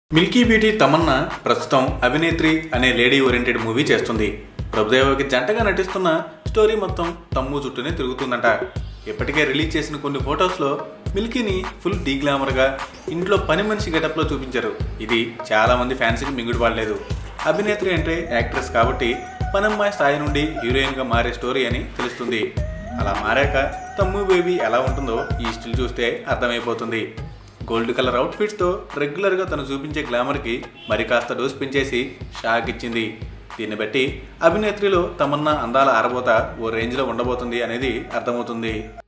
Milky beauty Tamannaah ప్రస్తుతం అభినేత్రి అనే lady oriented movie చేస్తుంది ప్రభుదేవకి జంటగా నటిస్తున్న స్టోరీ మొత్తం తమ్ము చుట్టూనే తిరుగుతుందంట ఇప్పటికే రిలీజ్ చేసిన కొన్ని ఫొటోస్లో మిల్కీని ఫుల్ డీ గ్లామర్గా ఇంట్లో పని మనిషి గెటప్లో చూపించారు ఇది చాలా మంది ఫ్యాన్స్కి మింగుడు పడలేదు అభినేత్రి అంటే యాక్ట్రెస్ కాబట్టి పనమ్మాయి స్థాయి నుండి హీరోయిన్గా మారే స్టోరీ అని తెలుస్తుంది అలా మారాక తమ్ము బేబీ ఎలా ఉంటుందో ఈ స్టిల్ చూస్తే అర్థమైపోతుంది గోల్డ్ కలర్ అవుట్ఫిట్స్తో రెగ్యులర్గా తను చూపించే గ్లామర్కి మరి కాస్త డోస్ పెంచేసి షాక్ ఇచ్చింది దీన్ని బట్టి అభినేత్రిలో తమన్నా అందాల ఆరబోత ఓ రేంజ్లో ఉండబోతుంది అనేది అర్థమవుతుంది